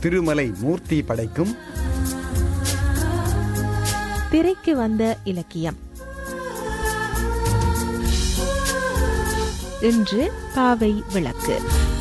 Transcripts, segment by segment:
திருமலை மூர்த்தி படைக்கும் திரைக்கு வந்த இலக்கியம் இன்று பாவை விளக்கு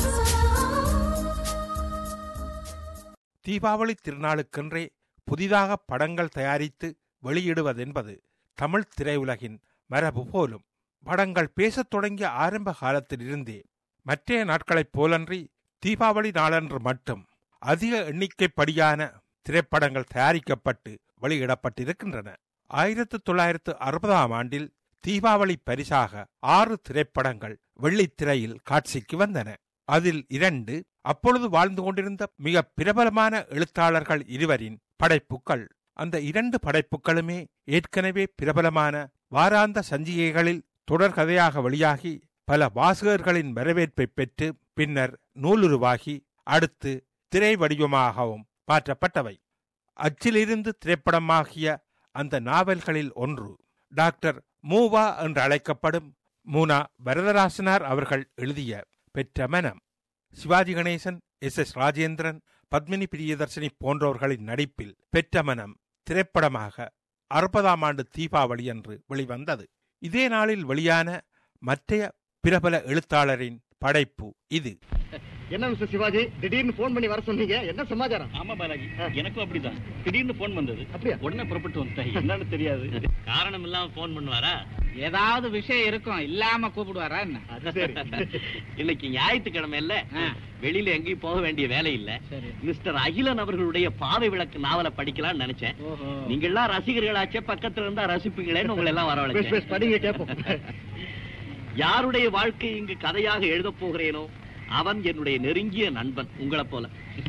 தீபாவளி திருநாளுக்கென்றே புதிதாக படங்கள் தயாரித்து வெளியிடுவதென்பது தமிழ் திரையுலகின் மரபு போலும் படங்கள் பேசத் தொடங்கிய ஆரம்ப காலத்திலிருந்தே மற்றைய நாட்களைப் போலன்றி தீபாவளி நாளன்று மட்டும் அதிக எண்ணிக்கைப்படியான திரைப்படங்கள் தயாரிக்கப்பட்டு வெளியிடப்பட்டிருக்கின்றன ஆயிரத்து தொள்ளாயிரத்து அறுபதாம் ஆண்டில் தீபாவளி பரிசாக ஆறு திரைப்படங்கள் வெள்ளித்திரையில் காட்சிக்கு வந்தன அதில் இரண்டு அப்பொழுது வாழ்ந்து கொண்டிருந்த மிக பிரபலமான எழுத்தாளர்கள் இருவரின் படைப்புக்கள் அந்த இரண்டு படைப்புகளுமே ஏற்கனவே பிரபலமான வாராந்த சஞ்சிகைகளில் தொடர்கதையாக வெளியாகி பல வாசகர்களின் வரவேற்பை பெற்று பின்னர் நூலுருவாகி அடுத்து திரை வடிவமாகவும் மாற்றப்பட்டவை அச்சிலிருந்து திரைப்படமாகிய அந்த நாவல்களில் ஒன்று டாக்டர் மூவா என்று அழைக்கப்படும் மூனா வரதராசனார் அவர்கள் எழுதிய பெற்ற மனம் சிவாஜி கணேசன் எஸ் எஸ் ராஜேந்திரன் பத்மினி பிரியதர்ஷினி போன்றவர்களின் நடிப்பில் பெற்ற மனம் திரைப்படமாக அறுபதாம் ஆண்டு தீபாவளி அன்று வெளிவந்தது இதே நாளில் வெளியான மற்றைய பிரபல எழுத்தாளரின் படைப்பு இது என்ன மிஸ்டர் சிவாஜி திடீர்னு போன் பண்ணி வர சொன்னீங்க என்ன சமாச்சாரம் ஆமா பாலாஜி எனக்கும் அப்படிதான் திடீர்னு போன் வந்தது அப்படியா? உடனே புறப்பட்டு வந்துட்டேன் என்னன்னு தெரியாது காரணம் இல்லாம போன் பண்ணுவாரா ஏதாவது விஷயம் இருக்கும் இல்லாம கூப்பிடுவாரா என்ன அது சரி இன்னைக்கு ஞாயிற்றுக்கிழமை இல்ல ஆ. வெளியில எங்கேயும் போக வேண்டிய வேலை இல்ல சரி மிஸ்டர் அகிலன் அவர்களுடைய பாவை விளக்கு நாவலை படிக்கலாம்னு நினைச்சேன் ஓஹோ நீங்க எல்லாம் ரசிகர்களாச்சே பக்கத்துல இருந்தா ரசிப்பீங்களேன்னு உங்களை எல்லாம் பேஸ் வரவழைச்சேன் பேஸ் படிங்க கேட்போம் யாருடைய வாழ்க்கை இங்கு கதையாக எழுதப் போகிறேனோ அவன் என்னுடைய நெருங்கிய நண்பன் உங்களைப் போல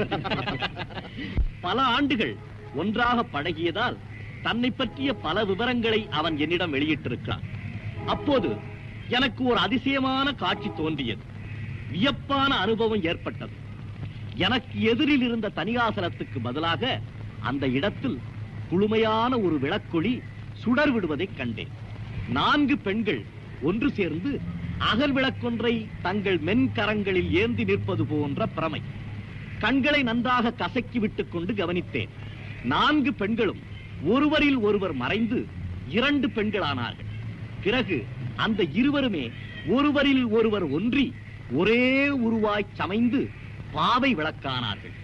பல ஆண்டுகள் ஒன்றாக பழகியதால் தன்னை பற்றிய பல விவரங்களை அவன் என்னிடம் வெளியிட்டிருக்கிறான் அப்போது எனக்கு ஒரு அதிசயமான காட்சி தோன்றியது வியப்பான அனுபவம் ஏற்பட்டது எனக்கு எதிரில் இருந்த தனியாசலத்துக்கு பதிலாக அந்த இடத்தில் குளுமையான ஒரு விளக்கொளி சுடர் விடுவதைக் கண்டேன் நான்கு பெண்கள் ஒன்று சேர்ந்து அகல் விளக்கொன்றை தங்கள் மென்கரங்களில் ஏந்தி நிற்பது போன்ற பிரமை கண்களை நன்றாக கசக்கி விட்டுக் கொண்டு கவனித்தேன் நான்கு பெண்களும் ஒருவரில் ஒருவர் மறைந்து இரண்டு பெண்களானார்கள் பிறகு அந்த இருவருமே ஒருவரில் ஒருவர் ஒன்றி ஒரே உருவாய் சமைந்து பாவை விளக்கானார்கள்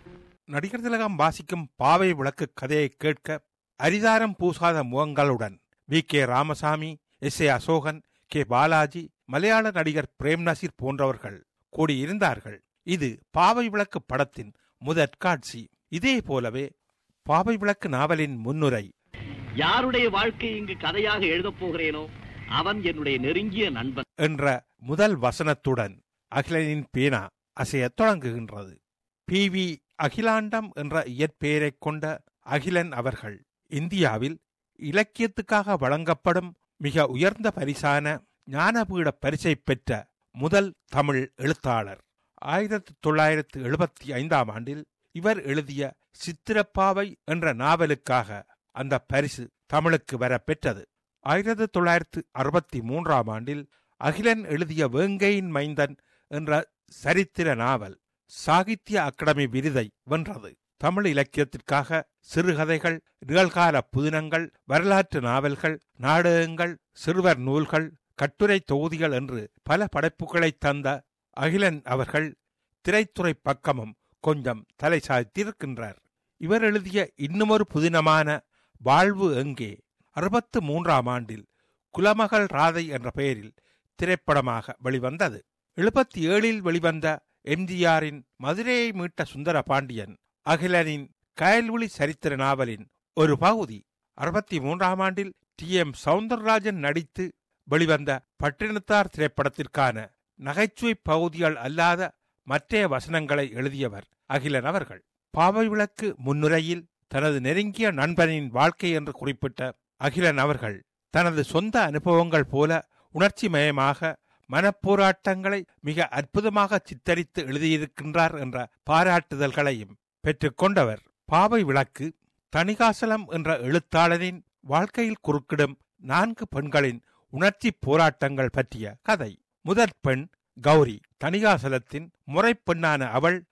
நடிகர் திலகம் வாசிக்கும் பாவை விளக்கு கதையை கேட்க அரிதாரம் பூசாத முகங்களுடன் V K Ramasamy S A Asokan K Balaji மலையாள நடிகர் பிரேம் நசீர் போன்றவர்கள் கூடியிருந்தார்கள் இது பாவை விளக்கு படத்தின் முதற் காட்சி இதே போலவே பாவை விளக்கு நாவலின் முன்னுரை யாருடைய வாழ்க்கை இங்கு கதையாக எழுதப் போகிறேனோ அவன் என்னுடைய நெருங்கிய நண்பன் என்ற முதல் வசனத்துடன் அகிலனின் பேனா அசையத் தொடங்குகின்றது பி வி அகிலாண்டம் என்ற இயற்பெயரைக் கொண்ட அகிலன் அவர்கள் இந்தியாவில் இலக்கியத்துக்காக வழங்கப்படும் மிக உயர்ந்த பரிசான ஞானபீட பரிசை பெற்ற முதல் தமிழ் எழுத்தாளர் ஆயிரத்தி தொள்ளாயிரத்து எழுபத்தி ஐந்தாம் ஆண்டில் இவர் எழுதிய சித்திரப்பாவை என்ற நாவலுக்காக அந்த பரிசு தமிழுக்கு வர பெற்றது ஆயிரத்தி தொள்ளாயிரத்து அறுபத்தி மூன்றாம் ஆண்டில் அகிலன் எழுதிய வேங்கையின் மைந்தன் என்ற சரித்திர நாவல் சாகித்ய அகாடமி விருதை வென்றது தமிழ் இலக்கியத்திற்காக சிறுகதைகள் நிகழ்கால புதினங்கள் வரலாற்று நாவல்கள் நாடகங்கள் சிறுவர் நூல்கள் கட்டுரை தொகுதிகள் என்று பல படைப்புகளை தந்த அகிலன் அவர்கள் திரைத்துறை பக்கமும் கொஞ்சம் தலை சாய்த்திருக்கின்றார் இவர் எழுதிய இன்னுமொரு புதினமான வாழ்வு எங்கே அறுபத்து மூன்றாம் ஆண்டில் குலமகள் ராதை என்ற பெயரில் திரைப்படமாக வெளிவந்தது எழுபத்தி ஏழில் வெளிவந்த எம்ஜிஆரின் மதுரையை மீட்ட சுந்தர பாண்டியன் அகிலனின் கயல்விழி சரித்திர நாவலின் ஒரு பகுதி அறுபத்தி மூன்றாம் ஆண்டில் டி எம் சவுந்தரராஜன் நடித்து வெளிவந்த பட்டினத்தார் திரைப்படத்திற்கான நகைச்சுவை பகுதிகள் அல்லாத மற்றைய வசனங்களை எழுதியவர் அகிலன் அவர்கள் பாவை விளக்கு முன்னுரையில் தனது நெருங்கிய நண்பனின் வாழ்க்கை என்று குறிப்பிட்ட அகிலன் அவர்கள் தனது சொந்த அனுபவங்கள் போல உணர்ச்சிமயமாக மனப்போராட்டங்களை மிக அற்புதமாக சித்தரித்து எழுதியிருக்கின்றார் என்ற பாராட்டுதல்களையும் பெற்றுக்கொண்டவர் பாவை விளக்கு தணிகாசலம் என்ற எழுத்தாளரின் வாழ்க்கையில் குறுக்கிடும் நான்கு பெண்களின் உணர்ச்சி போராட்டங்கள் பற்றிய கதை முதற் பெண் கௌரி தணிகாசலத்தின் முறைப்பெண்ணான அவள்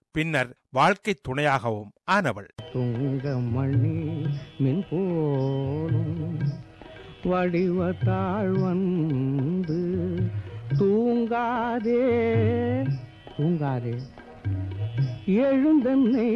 பின்னர் வாழ்க்கை துணையாகவும் ஆனவள் துங்கமணி மின் போலும் வடிவத்தாள் வந்து தூங்காதே தூங்காதே எழுந்தன்னை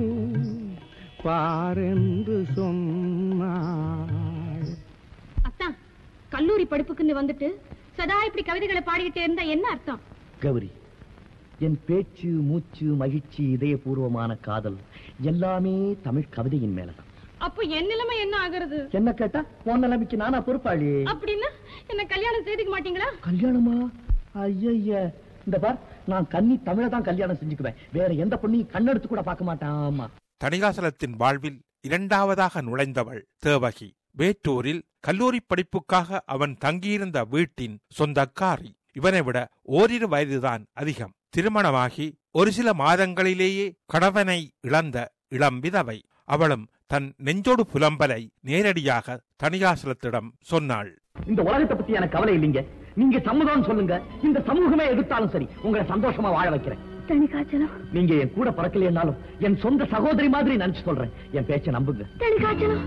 பாரென்று சொன்னாள் அத்தான் கல்லூரி படிப்புக்குன்னு வந்துட்டு சதா இப்படி கவிதைகளை பாடிக்கிட்டே இருந்தா என்ன அர்த்தம் கௌரி என் பேச்சு மூச்சு மகிழ்ச்சி இதயபூர்வமான காதல் எல்லாமே தமிழ் கவிதையின் மேலதான் அப்போ என் நிலைமை என்ன ஆகுறது என்ன கேட்டா உன் நிலைமைக்கு நானா பொறுப்பாளி அப்படின்னா என்ன கல்யாணம் செய்துக்க மாட்டீங்களா கல்யாணமா ஐய இந்த பார் நான் கன்னி தமிழ தான் கல்யாணம் செஞ்சுக்குவேன் வேற எந்த பொண்ணையும் கண்ணெடுத்து கூட பார்க்க மாட்டேன் ஆமா தணிகாசலத்தின் வாழ்வில் இரண்டாவதாக நுழைந்தவள் தேவகி வேட்டூரில் கல்லூரி படிப்புக்காக அவன் தங்கியிருந்த வீட்டின் சொந்தக்காரி இவனை விட ஓரிரு வயதுதான் அதிகம் திருமணமாகி ஒரு சில மாதங்களிலேயே கணவனை இழந்த இளம் விதவை அவளும் தன் நெஞ்சோடு புலம்பலை நேரடியாக தணிகாசலத்திடம் சொன்னாள் இந்த உலகத்தை பத்தி எனக்கு கவலை இல்லைங்க நீங்க சம்மதம் சொல்லுங்க இந்த சமூகமே எதிர்த்தாலும் சரி உங்களை சந்தோஷமா வாழ வைக்கிறேன் தனிகாச்சலம் நீங்க என் கூட பிறக்கலைன்னாலும் என் சொந்த சகோதரி மாதிரி நினைச்சு சொல்றேன் என் பேச்ச நம்புங்க தனிகாச்சலம்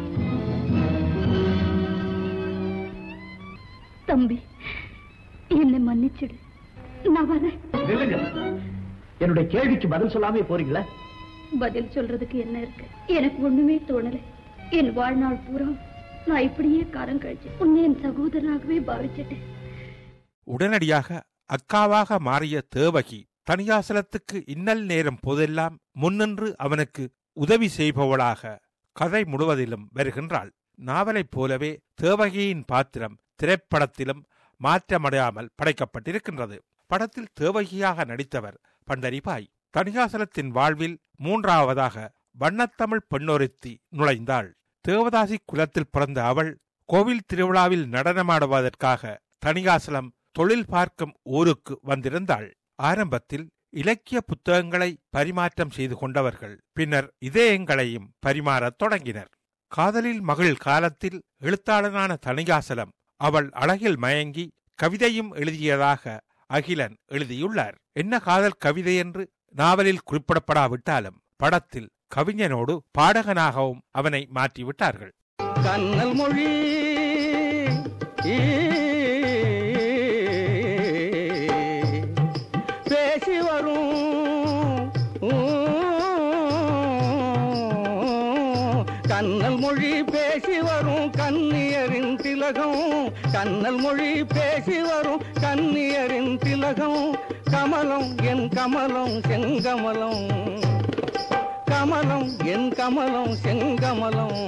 தம்பி என்னை மன்னிச்சிடு நான் வரேன் நில்லுங்க என்னுடைய கேள்விக்கு பதில் சொல்லாமே போறீங்களா பதில் சொல்றதுக்கு என்ன இருக்கு எனக்கு ஒண்ணுமே தோணல என் வாழ்நாள் பூரா நான் இப்படியே காரம் கழிச்சு உன்னை என் சகோதரனாகவே பாவிச்சிட்டேன் உடனடியாக அக்காவாக மாறிய தேவகி தணிகாசலத்துக்கு இன்னல் நேரம் போதெல்லாம் முன்னின்று அவனுக்கு உதவி செய்பவளாக கதை முழுவதிலும் வருகின்றாள் நாவலைப் போலவே தேவகியின் பாத்திரம் திரைப்படத்திலும் மாற்றமடையாமல் படைக்கப்பட்டிருக்கின்றது படத்தில் தேவகியாக நடித்தவர் பண்டரிபாய் தணிகாசலத்தின் வாழ்வில் மூன்றாவதாக வண்ணத்தமிழ் பெண்ணொருத்தி நுழைந்தாள் தேவதாசி குலத்தில் பிறந்த அவள் கோவில் திருவிழாவில் நடனமாடுவதற்காக தணிகாசலம் தொழில் பார்க்கும் ஊருக்கு வந்திருந்தாள் ஆரம்பத்தில் இலக்கிய புத்தகங்களை பரிமாற்றம் செய்து கொண்டவர்கள் பின்னர் இதயங்களையும் பரிமாறத் தொடங்கினர் காதலில் மகள் காலத்தில் எழுத்தாளனான தணிகாசலம் அவள் அழகில் மயங்கி கவிதையும் எழுதியதாக அகிலன் எழுதியுள்ளார் என்ன காதல் கவிதை என்று நாவலில் குறிப்பிடப்படாவிட்டாலும் படத்தில் கவிஞனோடு பாடகனாகவும் அவனை மாற்றிவிட்டார்கள் கண்ணல் மொழி பேசி வரும் கண்ணல் மொழி பேசி வரும் கன்னியரின் திலகம் கண்ணல் மொழி பேசி வரும் கன்னியரின் திலகம் கமலம் என் கமலம் செங்கமலம் கமலம் என் கமலம் செங்கமலம்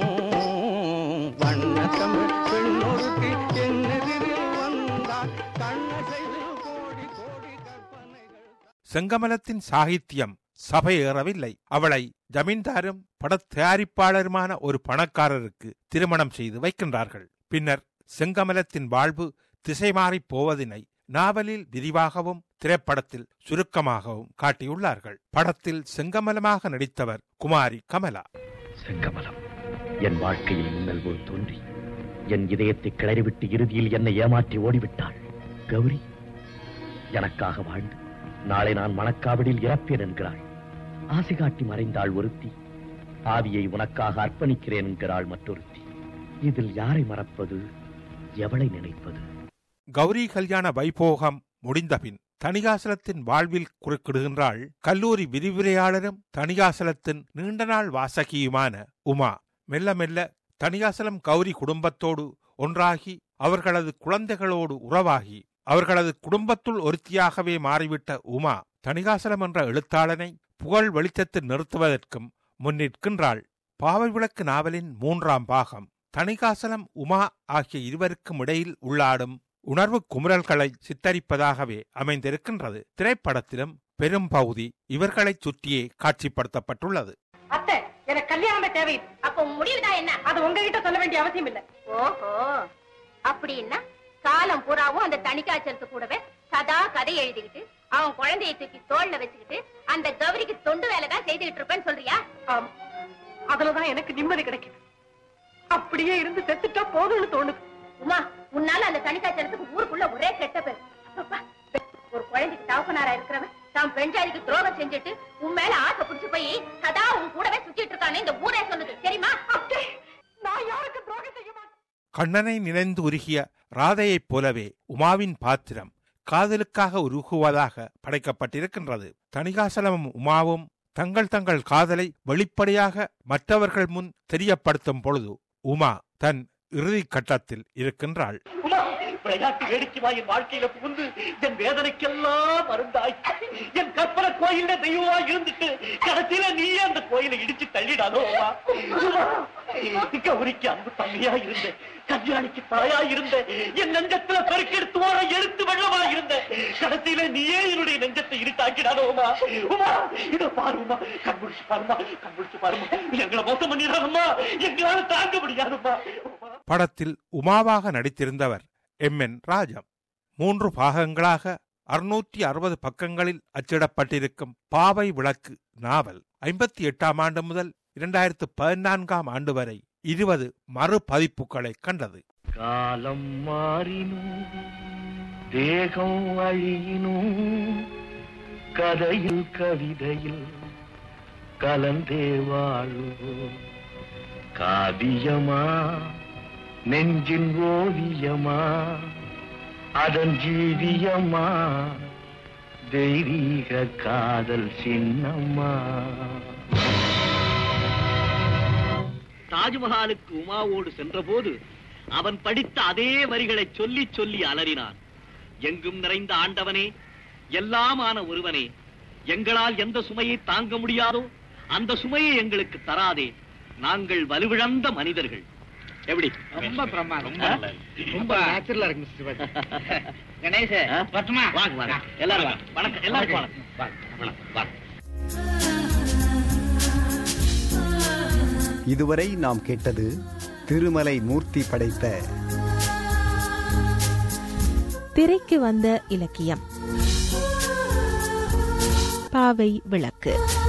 வண்ண தமிழ் பெண்ணொருத்தி என் எதிரில் வந்தாள் கண்ணசைவில் கோடி கோடி கற்பனைகள் செங்கமலத்தின் சாகித்யம் சபையேறவில்லை அவளை ஜமீன்தாரும் படத் தயாரிப்பாளருமான ஒரு பணக்காரருக்கு திருமணம் செய்து வைக்கின்றார்கள் பின்னர் செங்கமலத்தின் வாழ்வு திசை மாறிப் போவதினை நாவலில் விரிவாகவும் திரைப்படத்தில் சுருக்கமாகவும் காட்டியுள்ளார்கள் படத்தில் செங்கமலமாக நடித்தவர் குமாரி கமலா செங்கமலம் என் வாழ்க்கையில் மின்னல் போல் தோன்றி என் இதயத்தை கிளறிவிட்டு இறுதியில் என்னை ஏமாற்றி ஓடிவிட்டாள் கௌரி எனக்காக வாழ்ந்து நாளை நான் மணக்காவடியில் இறப்பேன் என்கிறாள் ஆசை காட்டி மறைந்தாள் ஒருத்தி ஆவியை உனக்காக அர்ப்பணிக்கிறேன் என்கிறாள் மற்றொருத்தி இதில் யாரை மறப்பது எவளை நினைப்பது கௌரி கல்யாண வைபோகம் முடிந்தபின் தணிகாசலத்தின் வாழ்வில் குறுக்கிடுகின்றாள் கல்லூரி விரிவுரையாளரும் தணிகாசலத்தின் நீண்ட நாள் வாசகியுமான உமா மெல்ல மெல்ல தணிகாசலம் கௌரி குடும்பத்தோடு ஒன்றாகி அவர்களது குழந்தைகளோடு உறவாகி அவர்களது குடும்பத்துள் ஒருத்தியாகவே மாறிவிட்ட உமா தணிகாசலம் என்ற எழுத்தாளனை புகழ் வெளிச்சத்தில் நிறுத்துவதற்கும் முன்னிற்கின்றாள் பாவை விளக்கு நாவலின் மூன்றாம் பாகம் தணிகாசலம் உமா ஆகிய இருவருக்கும் இடையில் உள்ளாடும் உணர்வு குமுறல்களை சித்தரிப்பதாகவே அமைந்திருக்கின்றது திரைப்படத்திலும் பெரும் பகுதி இவர்களைச் சுற்றியே காட்சிப்படுத்தப்பட்டுள்ளது அத்தை எனக்கு கல்யாணமே தேவையில்லை அப்ப முடிவுதான் என்ன அது உங்ககிட்ட சொல்ல வேண்டிய அவசியம் இல்ல ஓஹோ அப்படின்னா காலம் பூராவும் அந்த தணிக்காச்சலத்து கூடவே சதா கதை எழுதிக்கிட்டு அவன் குழந்தையை தூக்கி தோல்ல வச்சுக்கிட்டு அந்த கௌரிக்கு தொண்டு வேலை தான் செய்துகிட்டு இருப்பேன்னு சொல்றியா ஆமா அதுலதான் எனக்கு நிம்மதி கிடைக்குது அப்படியே இருந்து செத்துட்டா போதும்னு தோணுது உமா உன்னால அந்த தணிக்காச்சலத்துக்கு ஊருக்குள்ள ஒரே கெட்ட பேர் அப்பப்பா, ஒரு குழந்தைக்கு தகப்பனாரா இருக்கிறவன் தான் பெண்ஜாதிக்கு துரோகம் செஞ்சுட்டு உன் மேல ஆசை புடிச்சு போய் சதா உன் கூடவே சுத்திட்டு இருக்கானே இந்த ஊரே சொல்லுது தெரியுமா நான் யாருக்கு துரோகம் செய்ய மாட்டேன் கண்ணனை நினைந்து உருகிய ராதையைப் போலவே உமாவின் பாத்திரம் காதலுக்காக உருகுவதாக படைக்கப்பட்டிருக்கின்றது தணிகாசலமும் உமாவும் தங்கள் தங்கள் காதலை வெளிப்படையாக மற்றவர்கள் முன் தெரியப்படுத்தும் பொழுது உமா தன் இறுதி கட்டத்தில் இருக்கின்றாள் உமா, விளையாட்டு வேடிக்கைமா என் வாழ்க்கையில புகுந்து என் வேதனைக்கெல்லாம் மருந்தாய் என் கற்பனை கோயில்ல தெய்வமா இருந்துட்டு கடைசியில நீயே அந்த கோயிலை இடிச்சு தள்ளிடாதோ உமா. உமா, கௌரிக்கு அன்பு தம்பியா இருந்த கல்யாணிக்கு தாயா இருந்த என் நெஞ்சத்துல பெருக்கெடுத்து ஓட எழுத்து வெள்ளமா இருந்த கடைசியில நீயே என்னுடைய நெஞ்சத்தை இருட்டாக்கிடாதோ உமா உமா இத பாருமா கண்பிடிச்சு பாருமா கண்பிடிச்சு பாருமா எங்களை மோசம் பண்ணிடாதம்மா எங்களால தாங்க முடியாதும்மா உமா படத்தில் உமாவாக நடித்திருந்தவர் எம் என் ராஜம் மூன்று பாகங்களாக அறுநூற்றி அறுபது பக்கங்களில் அச்சிடப்பட்டிருக்கும் பாவை விளக்கு நாவல் ஐம்பத்தி எட்டாம் ஆண்டு முதல் இரண்டாயிரத்து பதினான்காம் ஆண்டு வரை இருபது மறு பதிப்புகளை கண்டது காலம் மாறினும் தேகம் அழியினும் கதையில் கவிதையில் கலந்தே வாழுவோம் காவியமா நெஞ்சின் ஓவியமா அதன் ஜீவியமா தெய்வீக காதல் சின்னம்மா தாஜ்மஹாலுக்கு உமாவோடு சென்றபோது அவன் படித்த அதே வரிகளை சொல்லி சொல்லி அலறினான் எங்கும் நிறைந்த ஆண்டவனே எல்லாமான ஒருவனே எங்களால் எந்த சுமையை தாங்க முடியாதோ அந்த சுமையை எங்களுக்கு தராதே நாங்கள் வலுவிழந்த மனிதர்கள் எப்படி ரொம்ப பிரமாதம் ரொம்ப நல்லா இருக்கு. ரொம்ப நேச்சுரலா இருக்கு மிஸ்டர் சிவாஜி கணேஷ் ஆ? வரட்டுமா வாங்க வாங்க எல்லாரும் வாங்க வணக்கம் எல்லாரும் வணக்கம் வாங்க வாங்க இதுவரை நாம் கேட்டது திருமலை மூர்த்தி படைத்த திரைக்கு வந்த இலக்கியம் பாவை விளக்கு